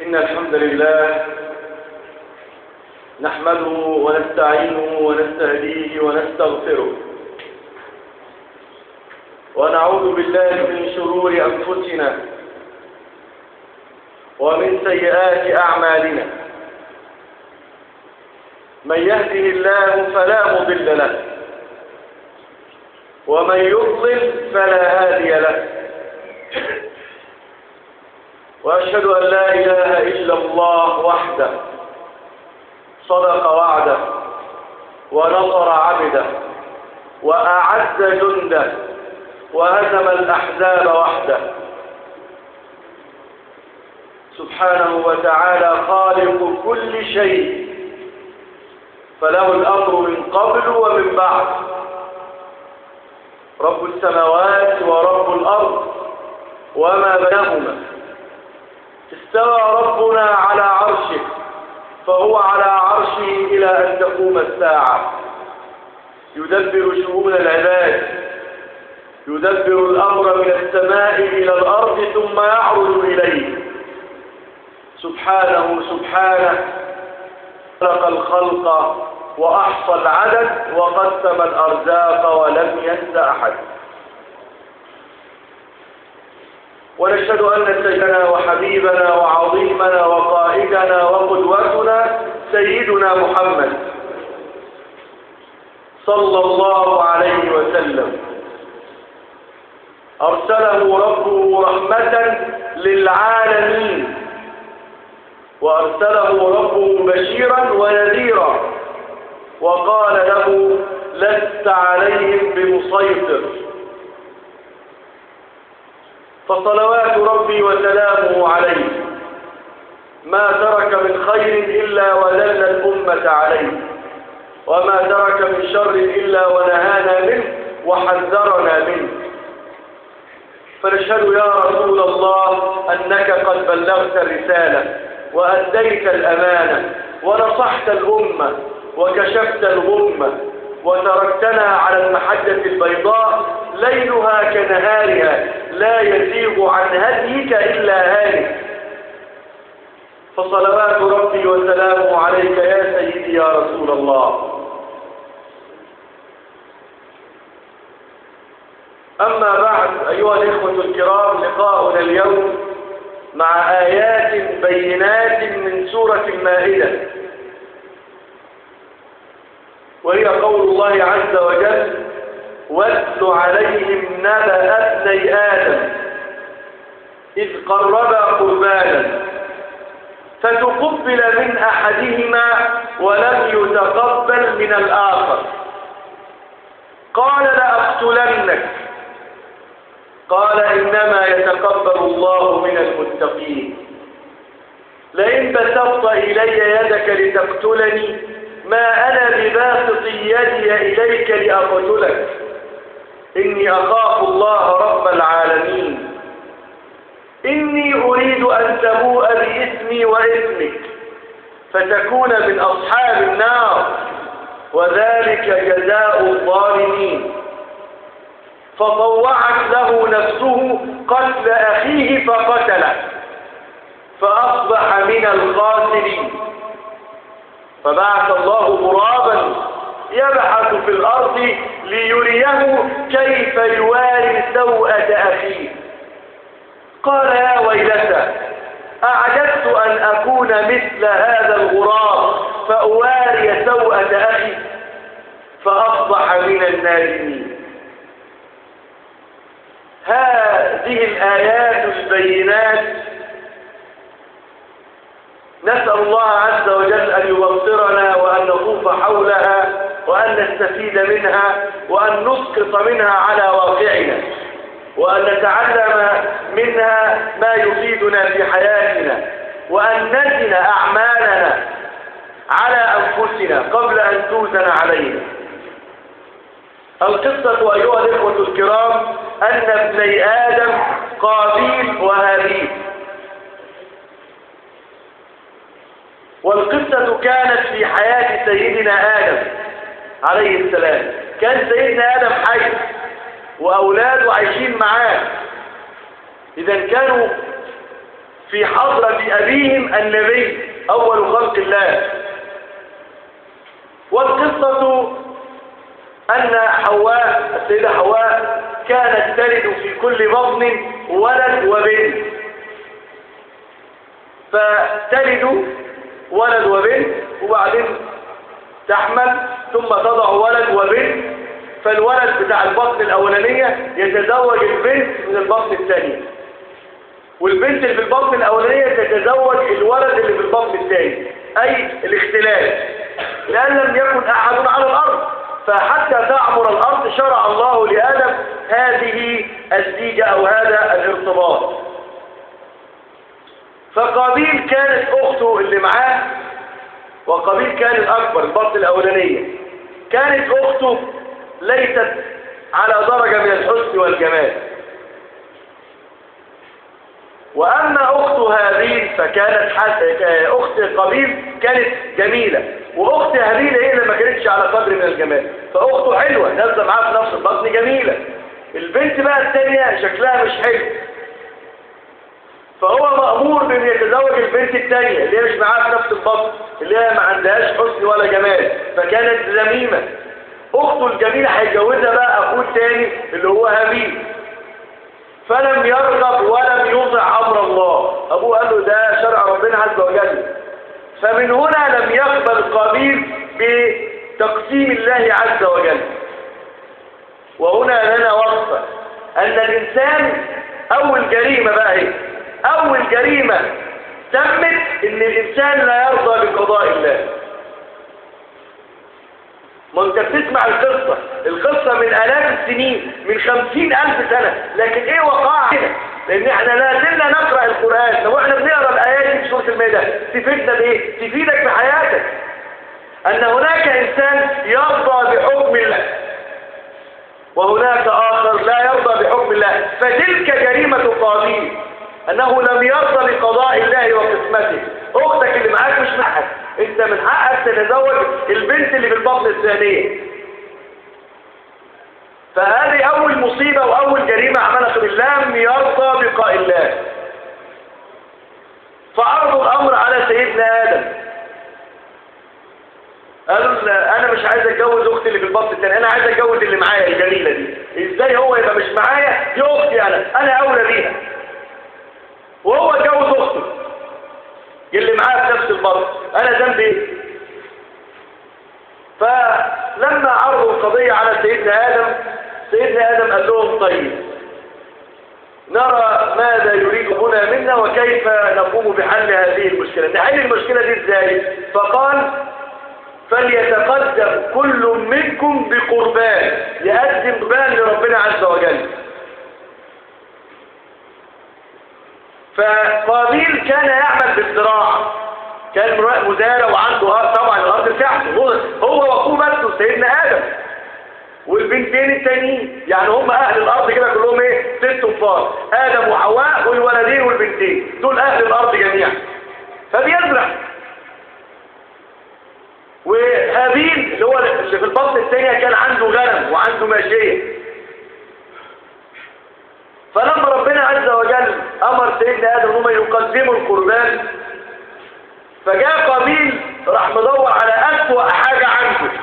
إن الحمد لله نحمده ونستعينه ونستهديه ونستغفره ونعوذ بالله من شرور أنفسنا ومن سيئات أعمالنا من يهده الله فلا مضل له ومن يضلل فلا هادي له وأشهد أن لا إله إلا الله وحده صدق وعده ونصر عبده وأعز جنده وهزم الأحزاب وحده سبحانه وتعالى خالق كل شيء فله الأمر من قبل ومن بعد رب السماوات ورب الأرض وما بينهما استوى ربنا على عرشه فهو على عرشه إلى أن تقوم الساعة يدبر شؤون العباد يدبر الأمر من السماء إلى الأرض ثم يعرض إليه سبحانه سبحانه خلق الخلق وأحصى العدد وقسم الأرزاق ولم ينس أحد ونشهد أن سيدنا وحبيبنا وعظيمنا وقائدنا وقدوتنا سيدنا محمد صلى الله عليه وسلم أرسله ربه رحمة للعالمين وأرسله ربه بشيرا ونذيرا وقال له لست عليهم بمسيطر فصلوات ربي وسلامه عليه ما ترك من خير إلا ودل الأمة عليه وما ترك من شر إلا ونهانا منه وحذرنا منه فنشهد يا رسول الله أنك قد بلغت الرسالة وأديت الأمانة ونصحت الأمة وكشفت الغمة وتركتنا على المحجة البيضاء ليلها كنهارها لا يزيغ عن هديك إلا هالك فصلوات ربي وسلامه عليك يا سيدي يا رسول الله أما بعد أيها الإخوة الكرام لقاؤنا اليوم مع آيات بينات من سورة المائدة وهي قول الله عز وجل واتل عليهم نبأ ابني آدم إذ قربا قربانا فتقبل من أحدهما ولم يتقبل من الآخر قال لأقتلنك قال إنما يتقبل الله من المتقين لئن بسطت إلي يدك لتقتلني ما أنا بباسط يدي إليك لأقتلك إني أخاف الله رب العالمين إني أريد أن تبوء بإثمي وإثمك فتكون من أصحاب النار وذلك جزاء الظالمين فطوعت له نفسه قتل أخيه فقتله فأصبح من الخاسرين فبعث الله غرابا يبحث في الأرض ليريه كيف يواري سوءة أخيه قال يا ويلتى أعجزت أن أكون مثل هذا الغراب فأواري سوءة أخي فأصبح من النادمين هذه الآيات البينات نسأل الله عز وجل أن يبصرنا وأن نطوف حولها وأن نستفيد منها وأن نسقط منها على واقعنا وأن نتعلم منها ما يفيدنا في حياتنا وأن نزن أعمالنا على أنفسنا قبل أن توزن علينا القصة أيها الإخوة الكرام أن ابني آدم قابيل وهابيل والقصة كانت في حياة سيدنا آدم عليه السلام كان سيدنا آدم حي وأولاده عايشين معاه إذا كانوا في حضرة أبيهم النبي أول خلق الله والقصة أن حواء السيدة حواء كانت تلد في كل بطن ولد وبنت فتلد ولد وبنت وبعدين تحمل ثم تضع ولد وبنت فالولد بتاع البطن الأولانية يتزوج البنت من البطن الثانية والبنت اللي في البطن الأولانية تتزوج الولد اللي في البطن الثاني أي الاختلاف لأن لم يكن أحد على الأرض فحتى تعمر الأرض شرع الله لآدم هذه الزيجة أو هذا الارتباط فقابيل كانت أخته اللي معاه وقابيل كان الأكبر البطن الأولانية كانت أخته ليست على درجة من الحسن والجمال وأما أخت هابيل فكانت حس... أخت قبيل كانت جميلة وأخت هابيل هي اللي ما كانتش على قدر من الجمال فأخته حلوة نازلة معاها في نفس البطن جميلة البنت بقى الثانية شكلها مش حلو فهو مأمور بأن يتزوج البنت الثانية اللي هي مش معاها في نفس البطن اللي هي ما عندهاش حسن ولا جمال فكانت ذميمة أخته الجميلة هيتجوزها بقى أخوه الثاني اللي هو هابيل فلم يرغب ولم يطع أمر الله أبوه قال له ده شرع ربنا عز وجل فمن هنا لم يقبل قابيل بتقسيم الله عز وجل وهنا لنا وصفة أن الإنسان أول جريمة بقى ايه أول جريمة تمت إن الإنسان لا يرضى بقضاء الله ما انت بتسمع القصة القصة من آلاف السنين من خمسين ألف سنة لكن ايه وقع هنا لان احنا لا زلنا نقرأ القرآن لو احنا بنقرأ الآيات في سورة المائدة تفيدنا بايه تفيدك في حياتك ان هناك انسان يرضى بحكم الله وهناك آخر لا يرضى بحكم الله فتلك جريمة قاضي أنه لم يرضى بقضاء الله وقسمته أختك اللي معاك مش معك أنت من حقك تتزوج البنت اللي في البطن الثانية فهذه أول مصيبة وأول جريمة عملها بالله لم يرضى بقاء الله فعرضوا الأمر على سيدنا آدم قال انا مش عايز اتجوز اختي اللي في البطن الثاني انا عايز اتجوز اللي معايا الجميله دي ازاي هو يبقى مش معايا دي اختي انا انا اولى بيها وهو اتجوز اخته اللي معايا في نفس البطن انا ذنبي ايه فلما عرضوا القضيه على سيدنا ادم سيدنا ادم قال لهم طيب نرى ماذا يريد هنا منا وكيف نقوم بحل هذه المشكله نحل المشكله دي ازاي فقال فليتقدم كل منكم بقربان يقدم قربان لربنا عز وجل فقابيل كان يعمل بالزراعة كان مزارع وعنده أرض طبعا الأرض بتاعته هو وأخوه بس سيدنا آدم والبنتين التانيين يعني هم أهل الأرض كده كلهم إيه ست انفار آدم وحواء والولدين والبنتين دول أهل الأرض جميعا فبيزرع وهابيل اللي هو اللي في البطن الثانية كان عنده غنم وعنده ماشية فلما ربنا عز وجل أمر سيدنا آدم هم يقدموا القربان فجاء قابيل راح مدور على أسوأ حاجة عنده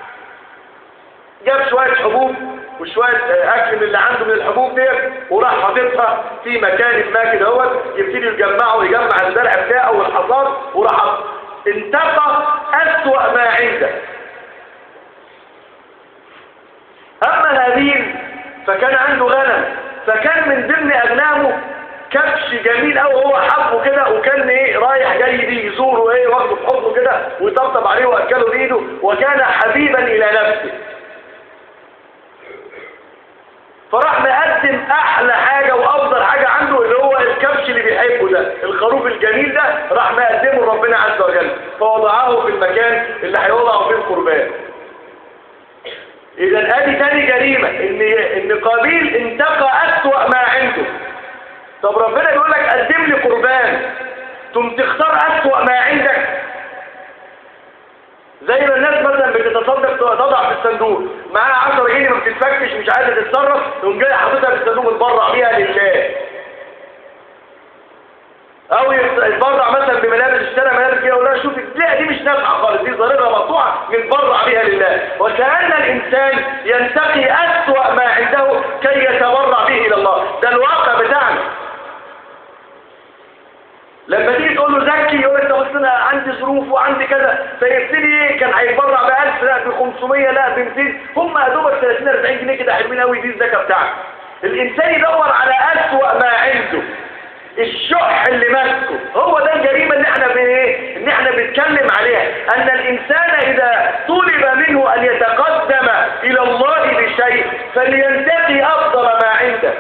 جاب شوية حبوب وشوية أكل من اللي عنده من الحبوب دي وراح حاططها في مكان ما كده هو يبتدي يجمعه ويجمع الزرع بتاعه والحصاد وراح انتقى أسوأ ما عنده أما هابيل فكان عنده غنم فكان من ضمن أغنامه كبش جميل أو هو حبه كده وكان ايه رايح جاي بيه يزوره ايه واخده في حضنه كده ويطبطب عليه وأكله بإيده وكان حبيبا إلى نفسه فراح مقدم أحلى حاجة وأفضل حاجة عنده اللي هو الكبش اللي بيحبه ده الخروف الجميل ده راح مقدمه ربنا عز وجل فوضعه في المكان اللي هيوضعه فيه القربان إذا ادي تاني جريمة إن إن قابيل انتقى أسوأ ما عنده طب ربنا بيقول لك قدم لي قربان ثم تختار أسوأ ما عندك زي ما الناس مثلا بتتصدق تضع في الصندوق معاها 10 جنيه ما بتتفكش مش عايزه تتصرف تقوم جاي حاططها في الصندوق متبرع بيها لله او دي مش نافعة خالص دي ظاهرة مقطوعة نتبرع بها لله وكأن الإنسان ينتقي أسوأ ما عنده كي يتبرع به إلى الله ده الواقع بتاعنا لما تيجي تقول له زكي يقول انت بص انا عندي ظروف وعندي كذا فيبتدي ايه كان هيتبرع ب 1000 لا ب 500 لا ب 200 هم يا دوبك 30 40 جنيه كده حلوين قوي دي الزكاه بتاعته الانسان يدور على اسوأ ما عنده الشح اللي ماسكه هو ده الجريمه اللي احنا بايه ان احنا بنتكلم عليها ان الانسان اذا طلب منه ان يتقدم الى الله بشيء فلينتقي افضل ما عنده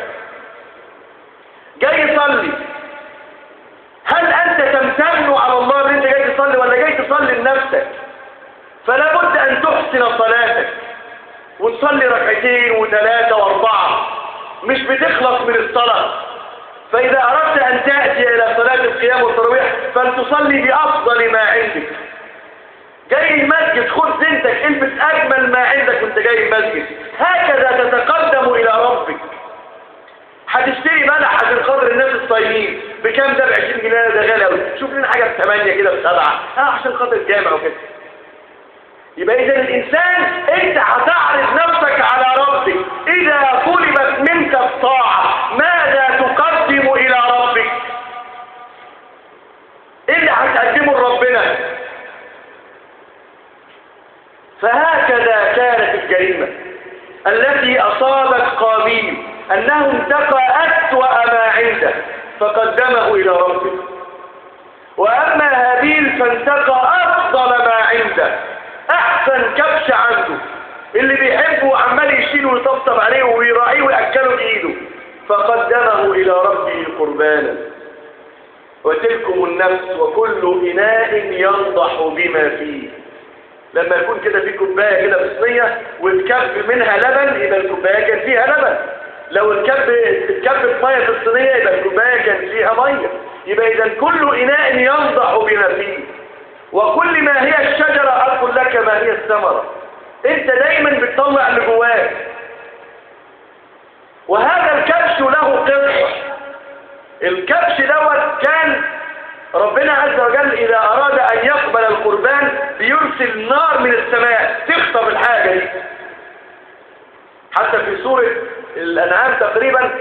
جاي يصلي هل انت تمتن على الله ان انت جاي تصلي ولا جاي تصلي لنفسك فلا بد ان تحسن صلاتك وتصلي ركعتين وثلاثة واربعة مش بتخلص من الصلاة فإذا أردت أن تأتي إلى صلاة القيام والتراويح فلتصلي بأفضل ما عندك جاي المسجد خد زينتك البس أجمل ما عندك وانت جاي المسجد هكذا تتقدم إلى ربك هتشتري بلح عشان خاطر الناس الصايمين بكام ده ب 20 جنيه ده غالي قوي شوف لنا حاجه ب 8 كده ب 7 اه عشان خاطر الجامع وكده يبقى اذا الانسان انت هتعرض نفسك على ربك اذا طلبت منك الطاعه ماذا تقدم الى ربك ايه اللي هتقدمه لربنا فهكذا كانت الجريمه التي اصابت قابيل أنه انتقى أسوأ ما عنده فقدمه إلى ربه وأما هابيل فانتقى أفضل ما عنده أحسن كبش عنده اللي بيحبه وعمال يشيله ويطبطب عليه ويراعيه ويأكله بإيده فقدمه إلى ربه قربانا وتلكم النفس وكل إناء ينضح بما فيه لما يكون كده في كوبايه كده في صينيه وتكب منها لبن يبقى الكوبايه كان فيها لبن لو الكب الكب ميه في الصينيه يبقى الكوبايه كان فيها ميه يبقى اذا كل اناء ينضح بما فيه وكل ما هي الشجره اقول لك ما هي الثمره انت دايما بتطلع اللي جواك وهذا الكبش له قصه الكبش دوت كان ربنا عز وجل إذا أراد أن يقبل القربان بيرسل نار من السماء تخطب الحاجة دي حتى في سورة الأنعام تقريبا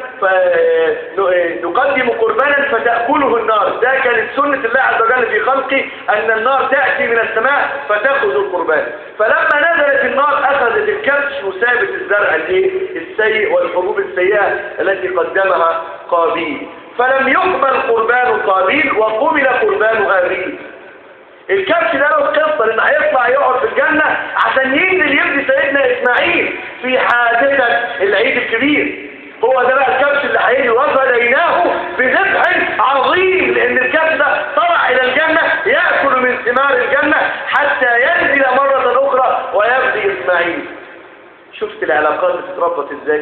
نقدم قربانا فتأكله النار ده كانت سنة الله عز وجل في خلقه أن النار تأتي من السماء فتأخذ القربان فلما نزلت النار أخذت الكبش وسابت الزرع الايه السيء والحبوب السيئة التي قدمها قابيل فلم يقبل قربان قابيل وقبل قربان هابيل الكبش ده له قصه لان هيطلع يقعد في الجنه عشان ينزل يبدي سيدنا اسماعيل في حادثه العيد الكبير هو ده بقى الكبش اللي هيجي وفديناه بذبح عظيم لان الكبش ده طلع الى الجنه ياكل من ثمار الجنه حتى ينزل مره اخرى ويفدي اسماعيل شفت العلاقات بتتربط ازاي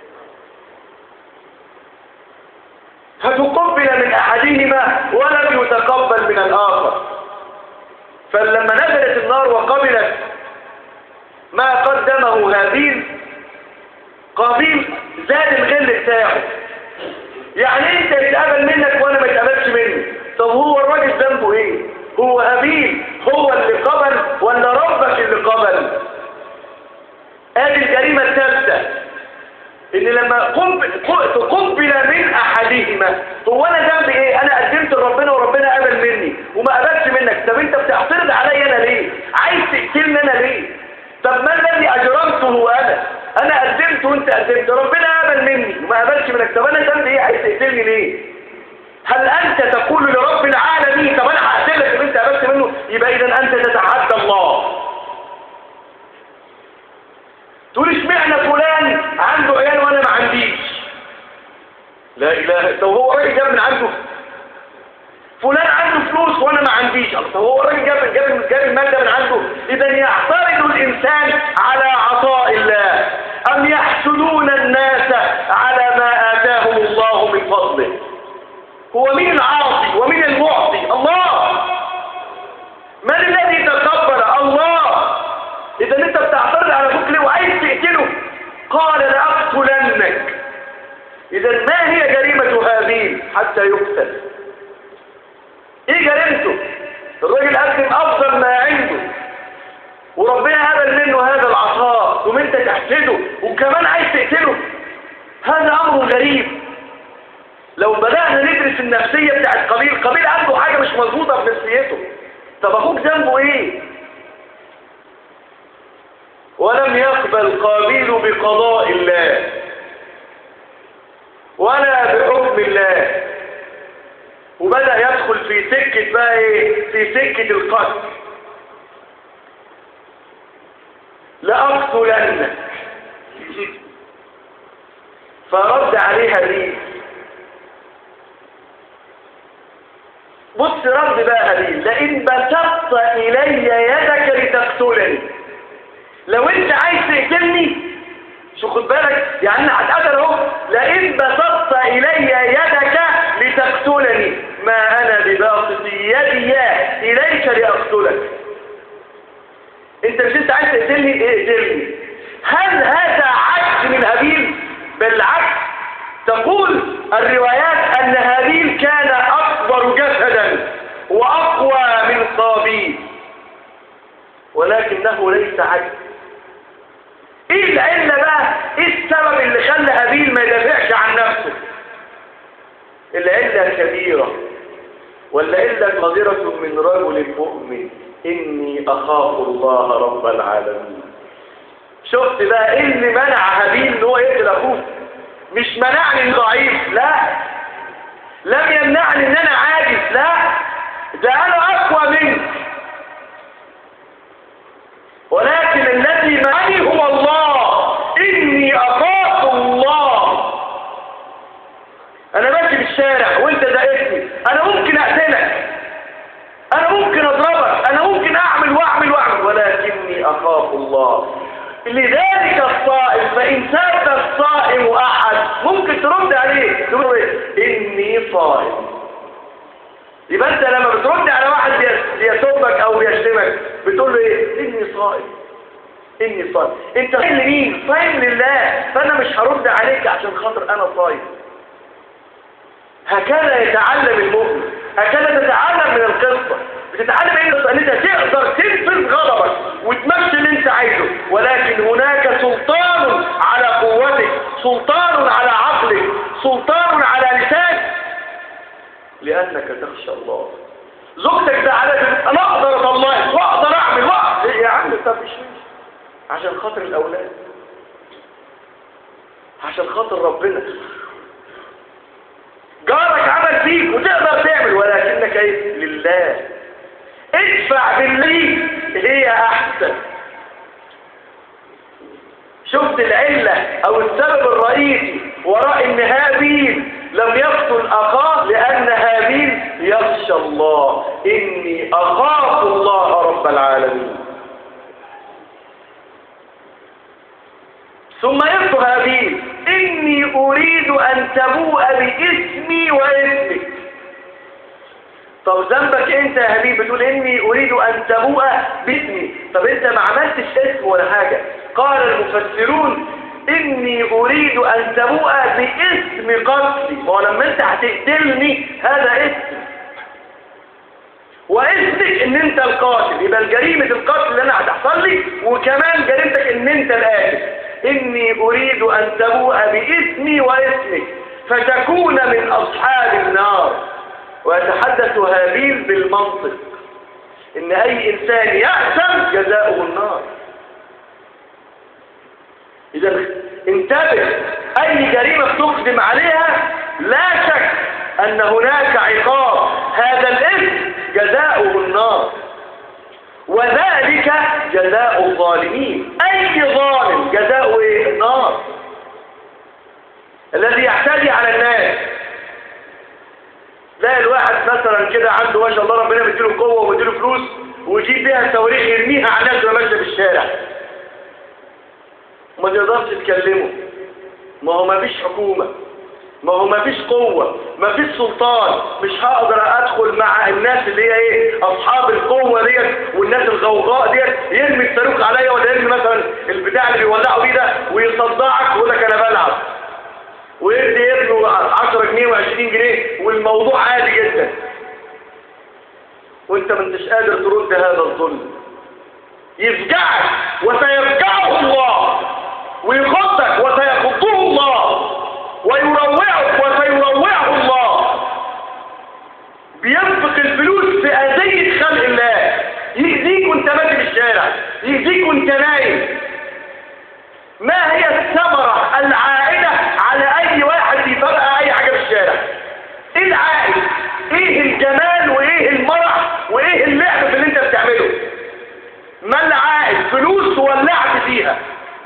فتقبل من أحدهما ولم يتقبل من الآخر فلما نزلت النار وقبلت ما قدمه هابيل قابيل زاد الغل بتاعه يعني انت يتقبل منك وانا ما يتقبلش مني طب هو الراجل ذنبه ايه هو هابيل هو اللي قبل ولا ربك اللي قبل ادي الجريمه الثالثه ان لما تقبل من احدهما هو انا ذنبي ايه انا قدمت لربنا وربنا قبل مني وما قبلش منك طب انت بتعترض عليا انا ليه عايز تقتلني انا ليه طب ما الذي اجرمته انا انا قدمت وانت قدمت ربنا قبل مني وما قبلش منك طب انا ذنبي ايه عايز تقتلني ليه هل انت تقول لرب العالمين طب انا هقتلك اللي انت قبلت منه يبقى اذا انت تتحدى الله تقول اشمعنى فلان عنده عيال وانا ما عنديش لا اله طب هو راجل جاب من عنده فلان عنده فلوس وانا ما عنديش طب هو راجل جاب جاب جاب المال ده من عنده اذا يعترض الانسان على عطاء الله ام يحسدون الناس على ما اتاهم الله من فضله هو مين العاطي ومين المعطي الله من الذي تقبل الله اذا انت بتعترض على ابوك ليه وعايز تقتله قال لاقتلنك اذا ما هي جريمة هابيل حتى يقتل ايه جريمته الراجل قدم افضل ما عنده وربنا قبل منه هذا العطاء ثم انت تحسده وكمان عايز تقتله هذا امر غريب لو بدأنا ندرس النفسية بتاعت قبيل قبيل عنده حاجة مش مظبوطة في نفسيته طب اخوك ذنبه ايه ولم يقبل قابيل بقضاء الله ولا بحكم الله وبدأ يدخل في سكة بقى ايه في سكة القتل لأقتلنك فرد عليها ليه بص رد بقى هابيل لئن بسطت إلي يدك لتقتلني لو انت عايز تقتلني شو خد بالك يعني انا هتقتل اهو لئن بسطت الي يدك لتقتلني ما انا بباسط يدي اليك لاقتلك انت مش انت عايز تقتلني اقتلني هل هذا عجز من هابيل بالعكس تقول الروايات ان هابيل كان اكبر جسدا واقوى من قابيل ولكنه ليس عجز ايه العلة بقى ايه السبب اللي خلى هابيل ما يدافعش عن نفسه العلة كبيرة والعلة قادرة من رجل مؤمن اني اخاف الله رب العالمين شفت بقى ايه اللي منع هابيل ان هو يقتل اخوه مش منعني اني ضعيف لا لم يمنعني ان انا عاجز لا ده انا اقوى منك ولكن الذي معي هو الله إني أخاف الله أنا ماشي في الشارع وأنت دقيتني أنا ممكن أقتلك أنا ممكن أضربك أنا ممكن أعمل وأعمل وأعمل ولكني أخاف الله لذلك الصائم فإن ساب الصائم أحد ممكن ترد عليه تقول إني صائم يبقى انت لما بترد على واحد بيسبك او بيشتمك بتقول له ايه اني صائم اني صائم انت صايم لمين صايم لله فانا مش هرد عليك عشان خاطر انا صايم هكذا يتعلم المؤمن هكذا تتعلم من القصة بتتعلم ايه ان انت تقدر تنفذ غضبك وتمشي اللي انت عايزه ولكن هناك سلطان على قوتك سلطان على عقلك سلطان على لسانك لأنك تخشى الله زوجتك ده على أنا أقدر أطلعك وأقدر أعمل وأقدر إيه يا عم طب مش عشان خاطر الأولاد عشان خاطر ربنا جارك عمل فيك وتقدر تعمل ولكنك ايه لله ادفع باللي هي أحسن شفت العلة أو السبب الرئيسي وراء إن هابيل لم يقتل أخاه لأن هابيل يخشى الله إني أخاف الله رب العالمين ثم يقول هابيل إني أريد أن تبوء باسمي واسمك طب ذنبك انت يا حبيبي بتقول اني اريد ان تبوء باسمي طب انت ما عملتش اسم ولا حاجة قال المفسرون اني اريد ان تبوء باسم قتلي ما هو لما انت هتقتلني هذا اسم واسمك ان انت القاتل يبقى جريمة القتل اللي انا هتحصل لي وكمان جريمتك ان انت القاتل اني اريد ان تبوء باسمي واسمك فتكون من اصحاب النار ويتحدث هابيل بالمنطق ان اي انسان يأثم جزاؤه النار اذا انتبه اي جريمة تقدم عليها لا شك ان هناك عقاب هذا الاسم جزاؤه النار وذلك جزاء الظالمين اي ظالم جزاؤه ايه النار الذي يعتدي على الناس لا الواحد مثلا كده عنده ما شاء الله ربنا مديله قوه ومديله فلوس ويجيب بيها الصواريخ يرميها على الناس وهي ماشيه في الشارع ما تقدرش تكلمه ما هو ما فيش حكومه ما هو ما فيش قوة ما فيش سلطان مش هقدر ادخل مع الناس اللي هي ايه اصحاب القوة ديت والناس الغوغاء ديت يرمي الصاروخ عليا ولا يرمي مثلا البتاع اللي بيولعوا بيه ده ويصدعك ويقول لك انا بلعب ويدي ابنه 10 جنيه و20 جنيه والموضوع عادي جدا وانت ما انتش قادر ترد هذا الظلم يفجعك وسيفجعه الله ويخضك وسيخضه الله ويروعك وسيروعه الله بينفق الفلوس في أذية خلق الله يهديك وانت ماشي في الشارع يهديك وانت نايم ما هي الثمرة العائدة على أي واحد يفرق أي حاجة في الشارع إيه العائد إيه الجمال وإيه المرح وإيه اللعب في اللي أنت بتعمله ما العائد فلوس واللعب فيها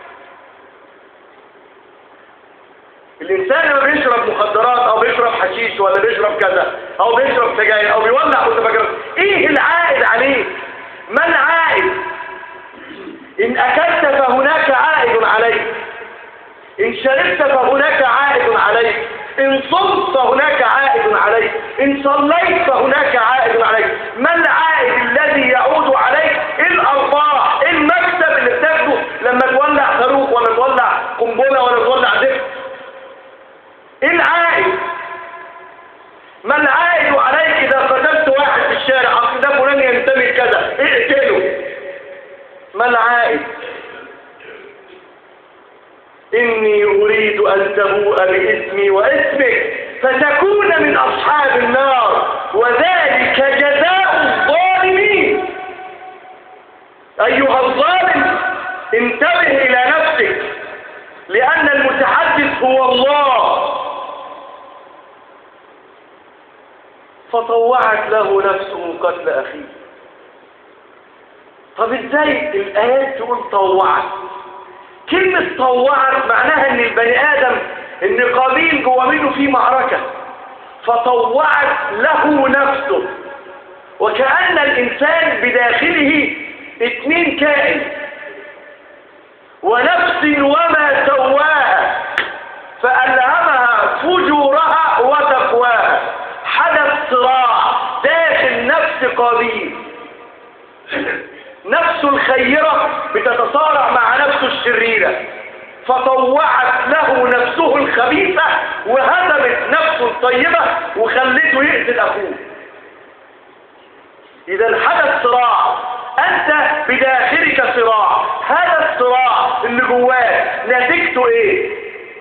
الإنسان لما بيشرب مخدرات أو بيشرب حشيش ولا بيشرب كذا أو بيشرب سجاير أو بيولع متفجرات إيه العائد عليه ما العائد إن أكلت فهناك عائد عليك إن شربت فهناك عائد عليك إن صمت فهناك عائد عليك إن صليت فهناك عائد عليك ما العائد الذي يعود عليك إيه الأرباح إيه المكسب اللي بتاخده لما تولع صاروخ ولا تولع قنبلة ولا تولع زفت إيه العائد ما العائد عليك إذا قتلت واحد في الشارع أصل ده فلان ينتمي كذا اقتله ما العائد إني أريد أن تبوء باسمي واسمك فتكون من أصحاب النار وذلك جزاء الظالمين أيها الظالم انتبه إلى نفسك لأن المتحدث هو الله فطوعت له نفسه قتل أخيه طب ازاي الآيات تقول طوعت كلمة طوعت معناها ان البني آدم ان قابيل جوه منه في معركة فطوعت له نفسه وكأن الإنسان بداخله اتنين كائن ونفس وما سواها فألهمها فجورها وتقواها حدث صراع داخل نفس قابيل نفس الخيرة بتتصارع مع نفسه الشريرة فطوعت له نفسه الخبيثة وهدمت نفسه الطيبة وخلته يقتل أخوه إذا حدث صراع أنت بداخلك صراع هذا الصراع اللي جواك نتيجته إيه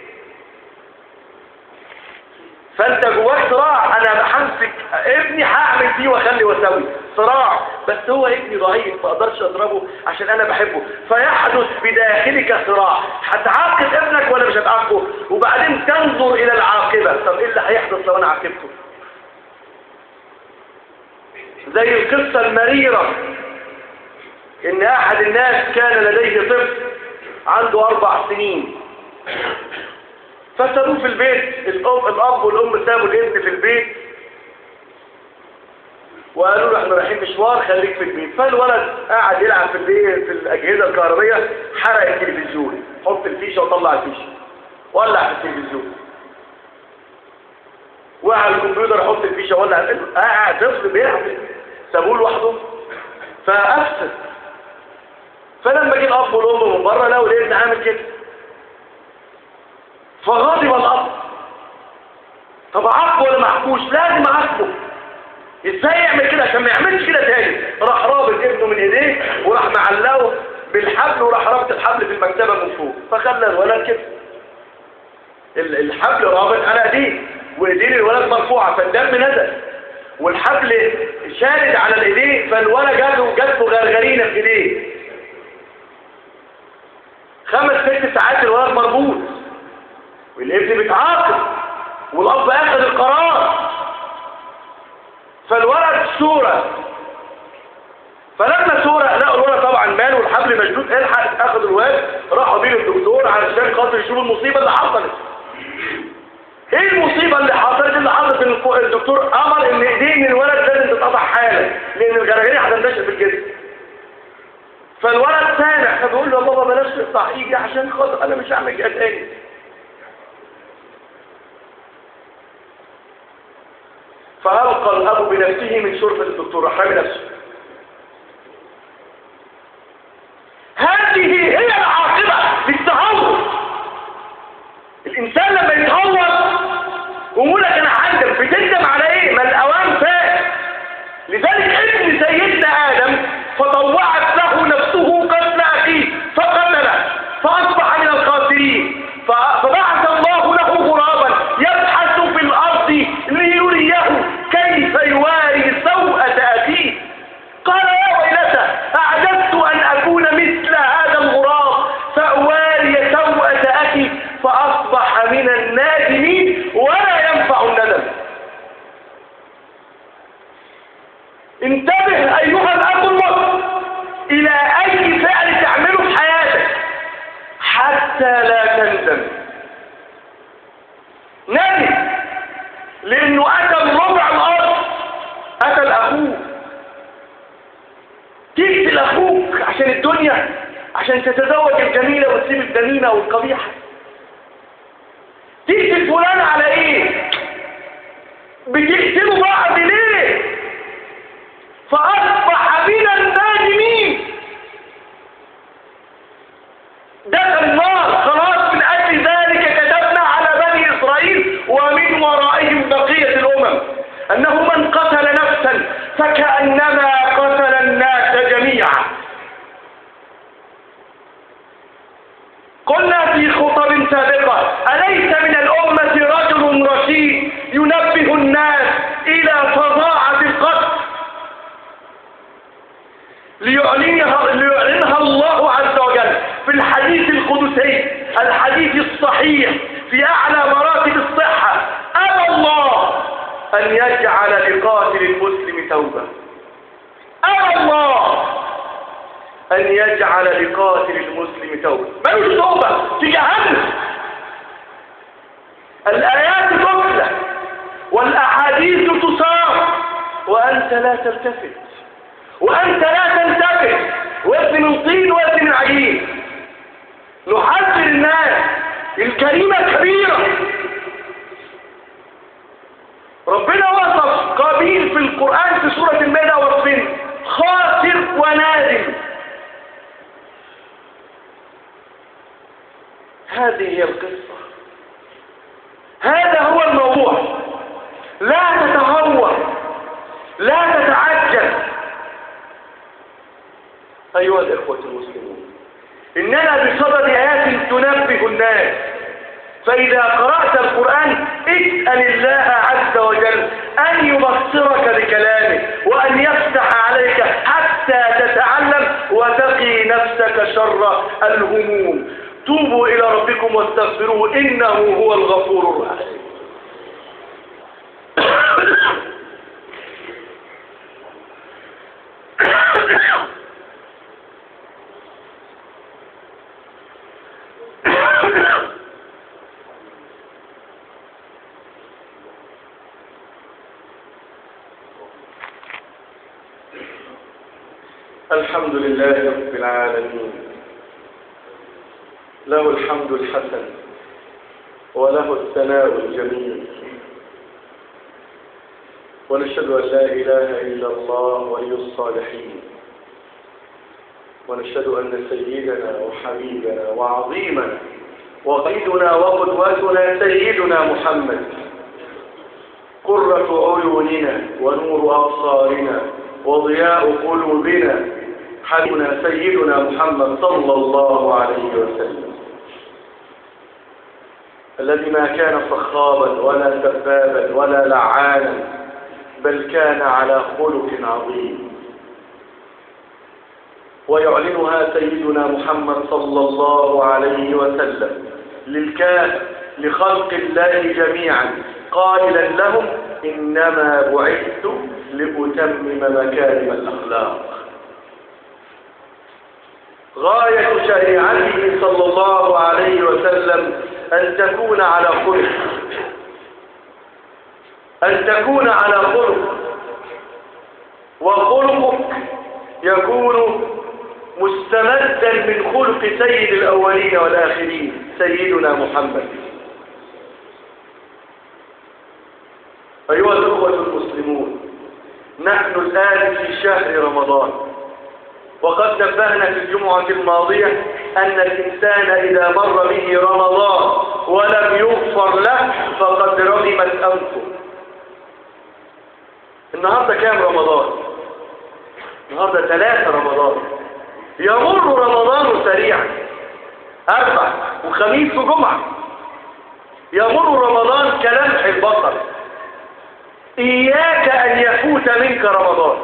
فانت جواك صراع انا همسك ابني هعمل فيه واخلي واسوي صراع بس هو ابني ضعيف ما اقدرش اضربه عشان انا بحبه فيحدث بداخلك صراع هتعاقب ابنك ولا مش هتعاقبه وبعدين تنظر الى العاقبه طب ايه اللي هيحدث لو انا عاقبته زي القصه المريره ان احد الناس كان لديه طفل عنده اربع سنين فسابوه في البيت الأب, الأب والأم سابوا الابن في البيت وقالوا له احنا رايحين مشوار خليك في البيت فالولد قاعد يلعب في البيت في الأجهزة الكهربية حرق التلفزيون حط الفيشة وطلع الفيشة ولع في التلفزيون وعلى الكمبيوتر حط الفيشة ولع قاعد طفل بيلعب سابوه لوحده فأفسد فلما جه الأب والأم من بره لقوا الابن عامل كده فغضب الأب طب عاقبه ولا ما عاقبوش لازم اعاقبه ازاي يعمل كده عشان ما يعملش كده تاني راح رابط ابنه من ايديه وراح معلقه بالحبل وراح رابط الحبل في المكتبه من فوق فخلى الولد كده الحبل رابط على ايديه وايدين الولد مرفوعه فالدم نزل والحبل شارد على الايديه فالولد جاله جات له غرغرينه في ايديه خمس ست ساعات الولد مربوط والابن بيتعاقب والاب اخذ القرار فالولد صورة فلما صورة لقوا الولد طبعا مال والحبل مشدود الحق اخذ الواد راحوا بيه للدكتور علشان خاطر يشوفوا المصيبة اللي حصلت ايه المصيبة اللي حصلت اللي حصلت ان الدكتور امر ان ايدين الولد لازم تتقطع حالا لان الجراجين هتنتشر في الجسم فالولد سامع فبيقول له يا بابا بلاش تقطع ايدي عشان خاطر انا مش هعمل كده تاني فألقى الأب بنفسه من شرطة الدكتور رحمه نفسه هذه هي العاقبة للتهور الإنسان لما يتهور ويقول لك أنا هندم بتندم على إيه؟ ما الأوان فات لذلك ابن لانه قتل ربع الارض قتل اخوه تقتل اخوك عشان الدنيا عشان تتزوج الجميلة وتسيب الدميمة والقبيحة تقتل فلان على ايه بتقتلوا بعض ليه فاصبح من النادمين دخل النار خلاص من اجل ذلك كتبنا على بني اسرائيل ومن ورائهم بقية الامم انه من قتل نفسا فكأنما قتل الناس جميعا قلنا في خطب سابقة أليس من الأمة رجل رشيد ينبه الناس إلى فظاعة القتل ليعلنها, ليعلنها الله عز وجل في الحديث القدسي الحديث الصحيح في أعلى مراتب الصحة أبى الله أن يجعل لقاتل المسلم توبة أبى الله أن يجعل لقاتل المسلم توبة ملوش توبة في جهنم الآيات تتلى والأحاديث تصار وأنت لا تلتفت وأنت لا تلتفت وابن من طين وابن من عجين نحذر الناس الكلمة كبيرة ربنا وصف قابيل في القرآن في سورة المائدة وصفين خاسر ونادم هذه هي القصة هذا هو الموضوع لا تتهور لا تتعجل أيها الإخوة المسلمون إننا بصدد آيات تنبه الناس فإذا قرأت القرآن اسأل الله عز وجل أن يبصرك بكلامه وأن يفتح عليك حتى تتعلم وتقي نفسك شر الهموم توبوا إلى ربكم واستغفروه إنه هو الغفور الرحيم الحمد لله رب العالمين له الحمد الحسن وله الثناء الجميل ونشهد أن لا إله إلا الله ولي الصالحين ونشهد أن سيدنا وحبيبنا وعظيمنا وقيدنا وقدوتنا سيدنا محمد قرة عيوننا ونور أبصارنا وضياء قلوبنا حبيبنا سيدنا محمد صلى الله عليه وسلم الذي ما كان صخابا ولا سبابا ولا لعانا بل كان على خلق عظيم ويعلنها سيدنا محمد صلى الله عليه وسلم للكاف لخلق الله جميعا قائلا لهم إنما بعثت لأتمم مكارم الأخلاق غاية شريعته صلى الله عليه وسلم أن تكون على خلق أن تكون على خلق وخلقك يكون مستمدا من خلق سيد الأولين والآخرين سيدنا محمد أيها الأخوة المسلمون نحن الآن في شهر رمضان وقد نبهنا في الجمعة الماضية أن الإنسان إذا مر به رمضان ولم يغفر له فقد رغمت أنفه النهاردة كام رمضان النهاردة ثلاثة رمضان يمر رمضان سريعا أربع وخميس وجمعة يمر رمضان كلمح البصر إياك أن يفوت منك رمضان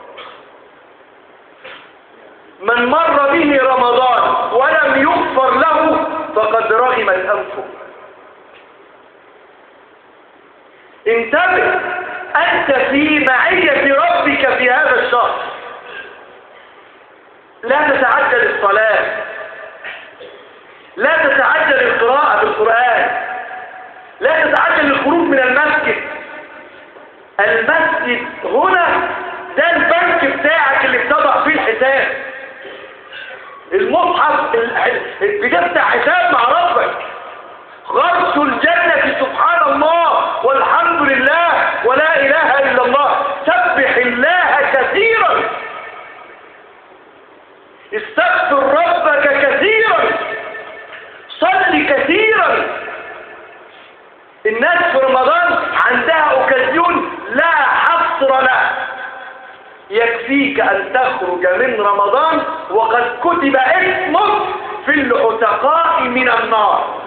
من مر به رمضان ولم يغفر له فقد رغمت أنفه انتبه أنت في معية ربك في هذا الشهر لا تتعجل الصلاة لا تتعجل القراءة بالقرآن لا تتعجل الخروج من المسجد المسجد هنا ده البنك بتاعك اللي بتضع فيه الحساب المصحف بتفتح حساب مع ربك غرس الجنة سبحان الله والحمد لله ولا إله إلا الله سبح الله كثيرا استغفر ربك كثيرا صل كثيرا الناس في رمضان عندها اوكازيون لا حصر له يكفيك ان تخرج من رمضان وقد كتب اسمك في العتقاء من النار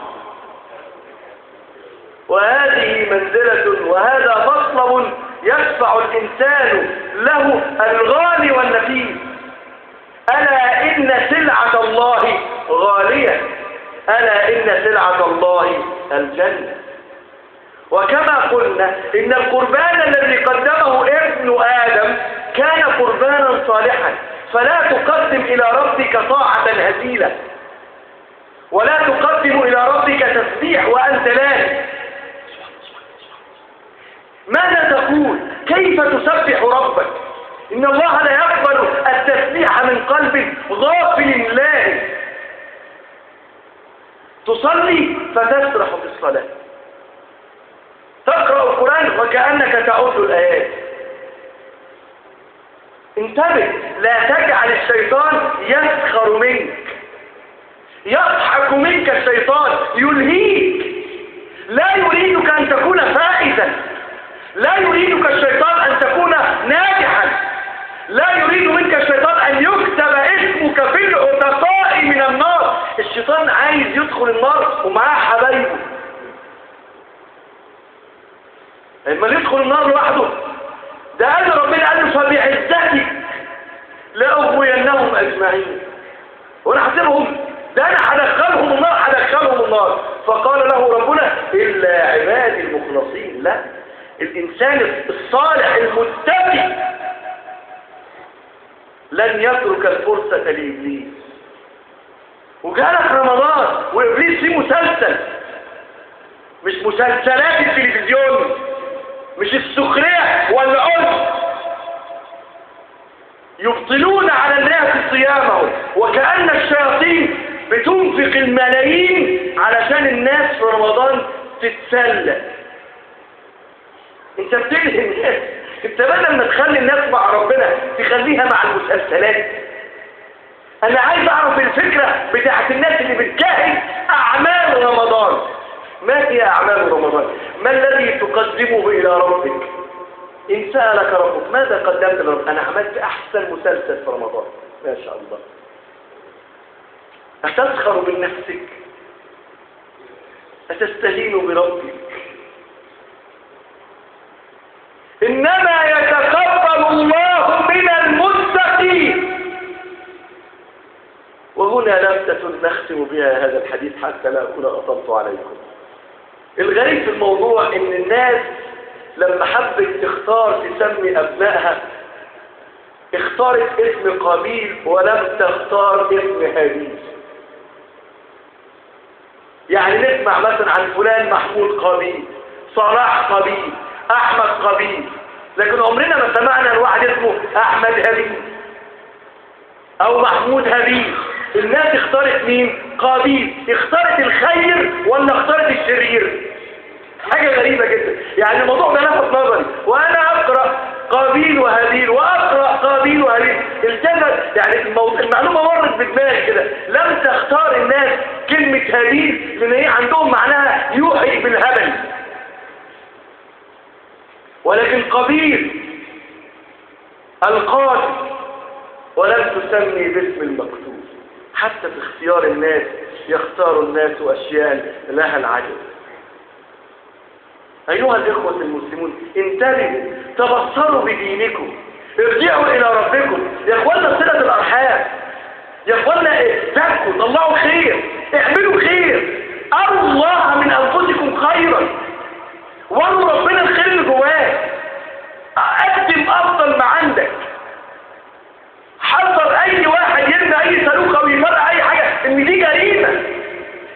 وهذه منزلة وهذا مطلب يدفع الإنسان له الغالي والنفيس ألا إن سلعة الله غالية ألا إن سلعة الله الجنة وكما قلنا إن القربان الذي قدمه ابن آدم كان قربانا صالحا فلا تقدم إلى ربك طاعة هزيلة ولا تقدم إلى ربك تسبيح وأنت لا ماذا تقول كيف تسبح ربك إن الله لا يقبل التسبيح من قلب غافل الله تصلي فتسرح في الصلاة تقرأ القرآن وكأنك تعود الآيات انتبه لا تجعل الشيطان يسخر منك يضحك منك الشيطان يلهيك لا يريدك أن تكون فائزا لا يريدك الشيطان أن تكون ناجحا لا يريد منك الشيطان أن يكتب اسمك في العتقاء من النار الشيطان عايز يدخل النار ومعاه حبايبه لما يدخل النار لوحده ده قال ربنا قال له فبعزتك لأغوينهم أجمعين وانا حسبهم ده انا هدخلهم النار هدخلهم النار فقال له ربنا إلا عبادي المخلصين لا الإنسان الصالح المتقي لن يترك الفرصة لإبليس وجالك رمضان وإبليس فيه مسلسل مش مسلسلات التلفزيون مش السخرية والعنف يبطلون على الناس صيامهم وكأن الشياطين بتنفق الملايين علشان الناس في رمضان تتسلى انت بتلهي الناس انت بدل ما تخلي الناس مع ربنا تخليها مع المسلسلات انا عايز اعرف الفكرة بتاعت الناس اللي بتجهز اعمال رمضان ما هي اعمال رمضان ما الذي تقدمه الى ربك ان سألك ربك ماذا قدمت لربك انا عملت احسن مسلسل في رمضان ما شاء الله أتسخر من نفسك أتستهين بربك إنما يتقبل الله من المتقين وهنا لفتة نختم بها هذا الحديث حتى لا أكون أطلت عليكم الغريب في الموضوع إن الناس لما حبت تختار تسمي أبنائها اختارت اسم قابيل ولم تختار اسم هابيل يعني نسمع مثلا عن فلان محمود قابيل صلاح قابيل احمد قابيل لكن عمرنا ما سمعنا الواحد اسمه احمد هابيل او محمود هابيل الناس اختارت مين قابيل اختارت الخير ولا اختارت الشرير حاجة غريبة جدا يعني الموضوع ده لفت نظري وانا اقرأ قابيل وهابيل واقرأ قابيل وهابيل التفت يعني الموضوع المعلومة مرت بدماغي كده لم تختار الناس كلمة هابيل لان هي عندهم معناها يوحي بالهبل ولكن قبيل القاتل ولم تسمي باسم المقتول حتى في اختيار الناس يختار الناس أشياء لها العجب أيها الإخوة المسلمون انتبهوا تبصروا بدينكم ارجعوا إلى ربكم يا إخوانا صلة الأرحام يا إخوانا اتقوا طلعوا خير اعملوا خير أروا الله من أنفسكم خيرا وروا ربنا الخير اللي جواك قدم أفضل ما عندك حذر أي واحد يبنى أي سلوك أو يفرع أي حاجة إن دي جريمة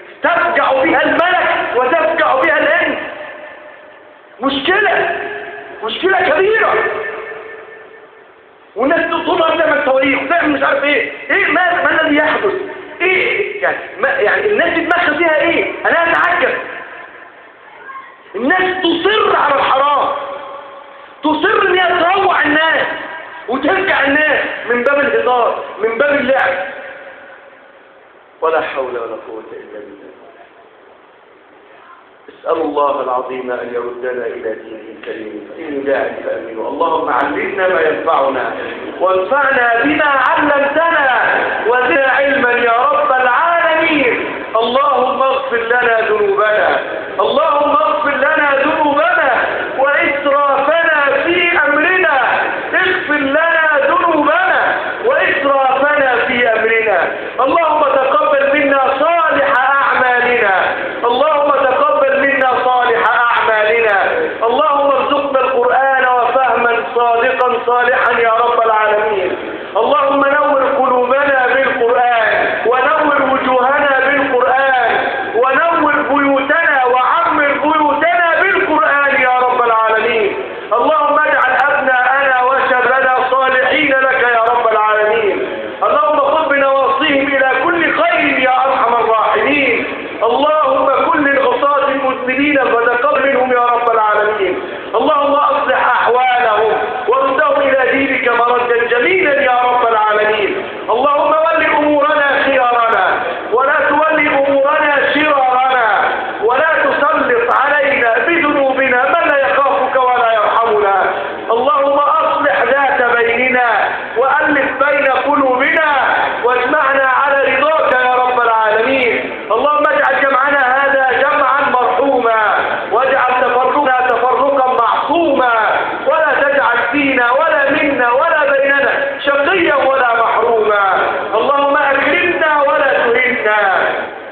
تفجع بها الملك وتفجع بها الإنس مشكلة مشكلة كبيرة والناس تطلع تعمل تواريخ وتعمل مش عارف ايه ايه ما, ما الذي يحدث ايه يعني, ما يعني الناس دماغها فيها ايه انا اتعجب الناس تصر على الحرام تصر ان هي تروع الناس وترجع الناس من باب الهزار من باب اللعب ولا حول ولا قوة إلا بالله اسأل الله العظيم أن يردنا إلى دينه الكريم فإن داعي فأمنوا اللهم علمنا ما ينفعنا وانفعنا بما علمتنا وزدنا علما يا رب العالمين اللهم اغفر لنا ذنوبنا اللهم اغفر لنا ذنوبنا وإسرافنا في أمرنا اغفر لنا ذنوبنا وإسرافنا في أمرنا اللهم تقبل منا صالح أعمالنا اللهم تقبل منا صالح أعمالنا اللهم ارزقنا القرآن وفهما صادقا صالحا يا رب العالمين اللهم نور قلوبنا بالقرآن ونور وجوهنا بالقرآن ونور بيوتنا وعمر بيوتنا بالقرآن يا رب العالمين اللهم اجعل أبناءنا وشبنا صالحين لك يا رب العالمين اللهم خذ بنواصيهم إلى كل خير يا أرحم الراحمين اللهم كن للعصاة المسلمين فتقبل منهم يا رب العالمين اللهم أصلح أحوالهم وردهم إلى دينك مردا جميلا يا رب العالمين اللهم ول أمورنا خيارنا ولا تولي أمورنا شرارنا ولا تسلط علينا بذنوبنا من لا يخافك ولا يرحمنا اللهم أصلح ذات بيننا وألف بين قلوبنا واجمعنا على رضاك يا رب العالمين اللهم اجعل جمعنا هذا جمعا مرحوما واجعل تفرقنا تفرقا معصوما ولا تجعل فينا ولا منا ولا بيننا شقيا ولا محروما اللهم أكرمنا ولا تهنا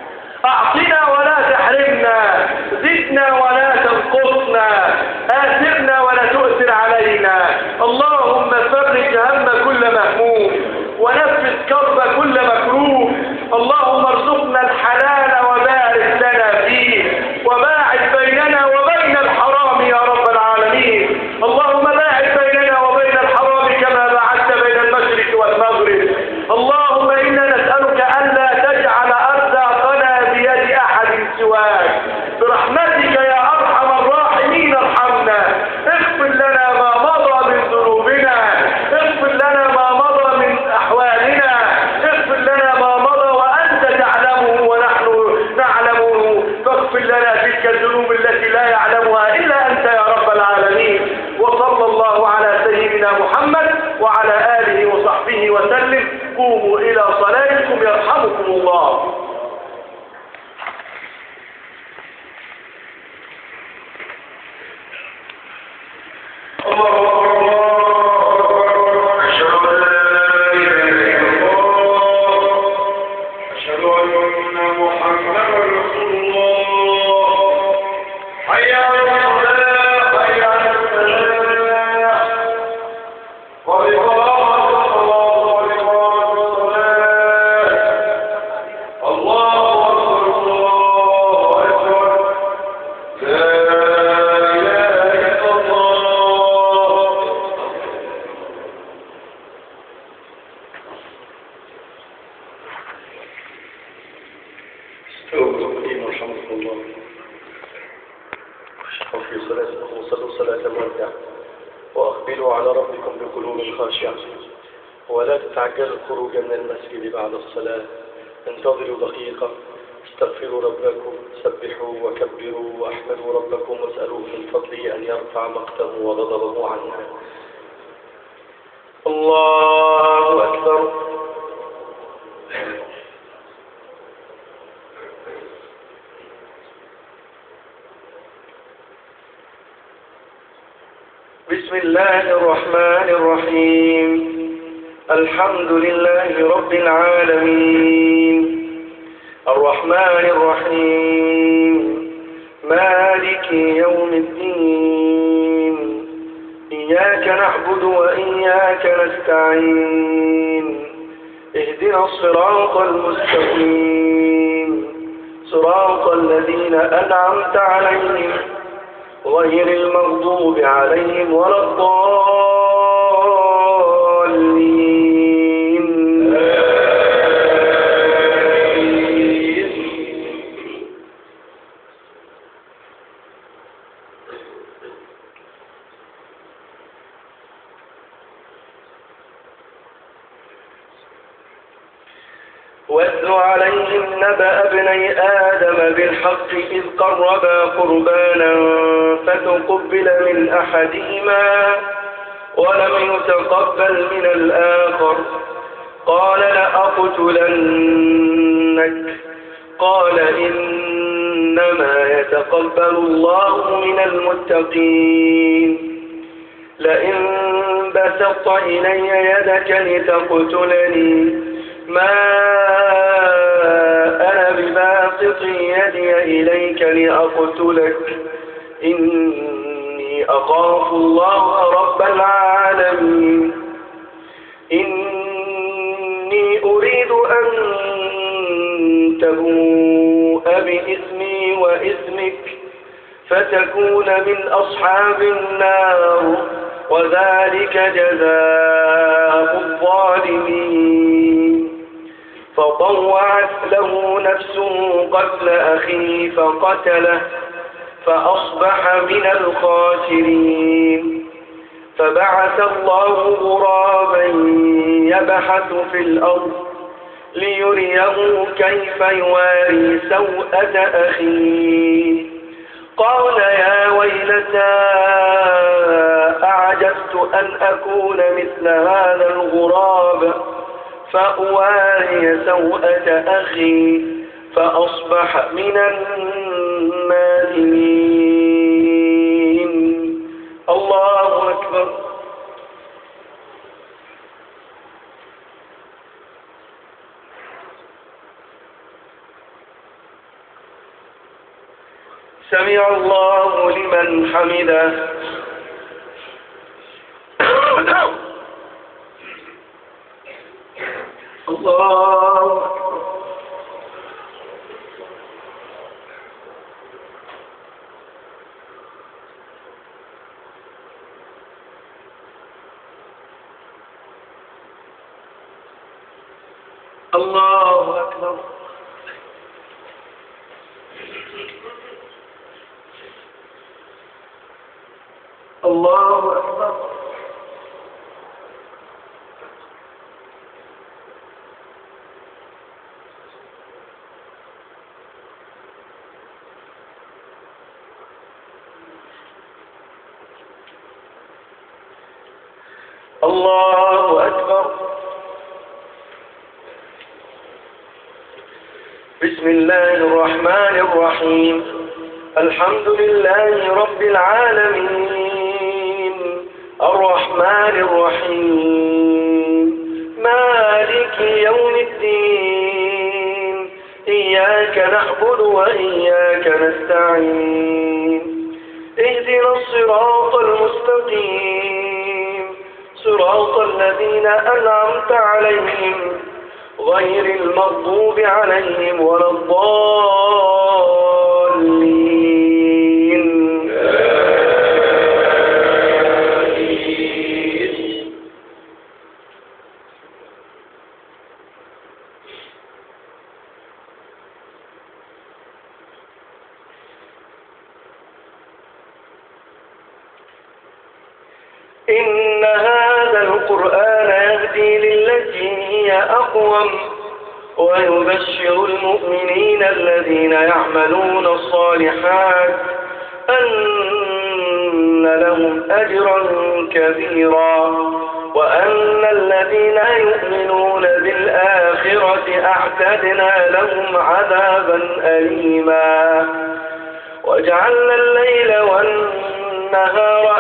أعطنا ولا تحرمنا زدنا ولا تنقصنا آثرنا ولا تؤثر علينا اللهم فرج هم كل مهموم ونفذ كرب كل مكروه اللهم ارزقنا الحلال وبارك لنا فيه وباعد بيننا وبين الحرام يا رب العالمين اللهم باعد بيننا وبين الحرام كما باعدت بين المشرق والمغرب اللهم إنا نسألك ألا تجعل أرزاقنا بيد أحد سواك برحمتك يا أرحم الراحمين ارحمنا اغفر لنا ما مضى من ذنوبنا اغفر لنا ما مضى من أحوالنا اغفر لنا ما مضى وأنت تعلمه ونحن نعلمه فاغفر لنا تلك الذنوب التي لا يعلمها إلا أنت يا رب العالمين وصلى الله على سيدنا محمد وعلى آله وصحبه وسلم قوموا إلى صلاتكم يرحمكم الله الله أكبر الله أكبر أشهد أن لا إله إلا الله أشهد أن محمدا رسول الله حي على الصلاة حي على الفلاح قد قامت الصلاة قد قامت الصلاة الله أكبر الله أكبر لا إله إلا الله استووا قديم رحمكم الله واشرحوا في صلاتكم وصلوا صلاة الوداع وأقبلوا على ربكم بقلوب خاشعة ولا تتعجلوا الخروج من المسجد بعد الصلاة انتظروا دقيقة استغفروا ربكم سبحوا وكبروا واحمدوا ربكم واسألوا من فضله أن يرفع مقته وغضبه عنا الله أكبر بسم الله الرحمن الرحيم الحمد لله رب العالمين الرحمن الرحيم مالك يوم الدين إياك نعبد وإياك نستعين اهدنا الصراط المستقيم صراط الذين أنعمت عليهم غير المغضوب عليهم ولا الضالين واتل عليهم نبأ ابني آدم بالحق إذ قربا قربانا فتقبل من أحدهما ولم يتقبل من الآخر قال لأقتلنك قال إنما يتقبل الله من المتقين لئن بسطت إلي يدك لتقتلني ما أنا بباسط يدي إليك لأقتلك إني أخاف الله رب العالمين إني أريد أن تبوء بإثمي وإثمك فتكون من أصحاب النار وذلك جزاء الظالمين فطوعت له نفسه قتل أخيه فقتله فأصبح من الخاسرين فبعث الله غرابا يبحث في الأرض ليريه كيف يواري سوءة أخيه قال يا ويلتى أعجزت أن أكون مثل هذا الغراب فأواري سوءة أخي فأصبح من النادمين الله أكبر سمع الله لمن حمده الله أكبر الله أكبر الله أكبر الله أكبر بسم الله الرحمن الرحيم الحمد لله رب العالمين الرحمن الرحيم مالك يوم الدين إياك نعبد وإياك نستعين اهدنا الصراط المستقيم صراط الذين أنعمت عليهم غير المغضوب عليهم ولا الضالين إن هذا القرآن يهدي للتي هي أقوم ويبشر المؤمنين الذين يعملون الصالحات أن لهم أجرا كبيرا وأن الذين يؤمنون بالآخرة أعتدنا لهم عذابا أليما وجعلنا الليل والنهار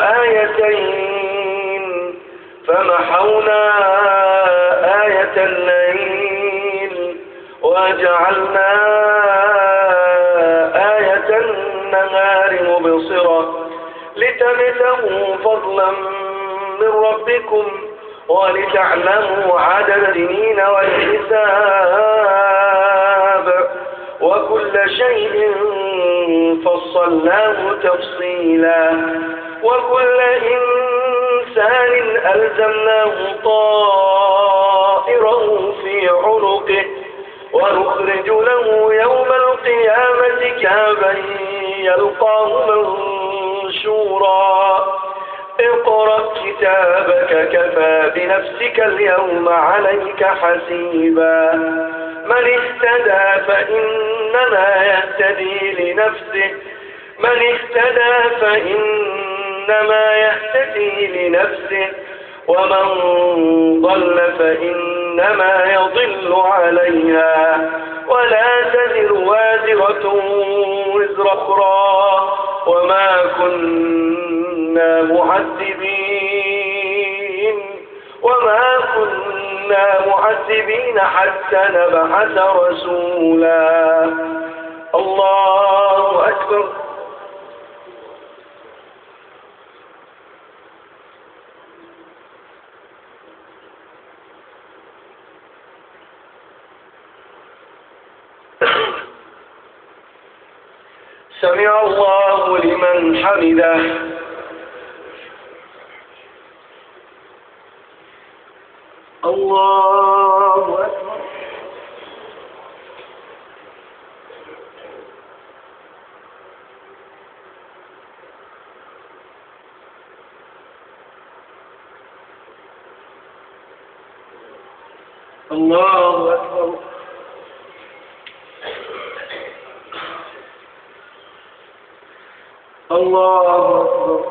آيتين فمحونا آية الليل وجعلنا آية النهار مبصرة لتبتغوا فضلا من ربكم ولتعلموا عدد السنين والحساب وكل شيء فصلناه تفصيلا وكل إنسان ألزمناه طائره في عنقه ونخرج له يوم القيامة كابا يلقاه منشورا اقرأ كتابك كفى بنفسك اليوم عليك حسيبا من اهتدى فإنما يهتدي لنفسه من اهتدى فإنما يهتدي لنفسه ومن ضل فإنما يضل عليها ولا تزر وازرة وزر أخرى وما كنا معذبين وما كنا معذبين حتى نبعث رسولا الله أكبر سمع الله لمن حمده الله أكبر الله أكبر الله أكبر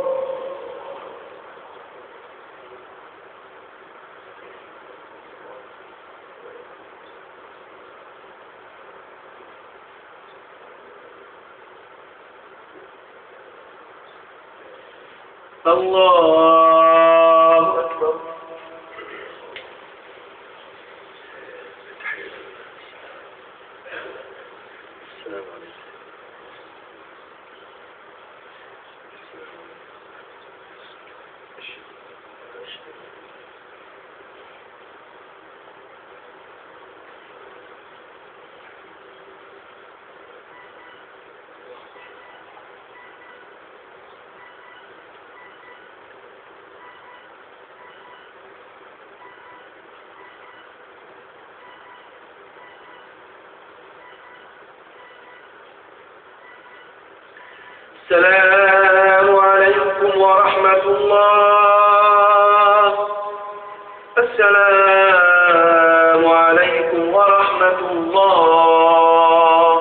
الله أكبر السلام عليكم السلام عليكم ورحمة الله السلام عليكم ورحمة الله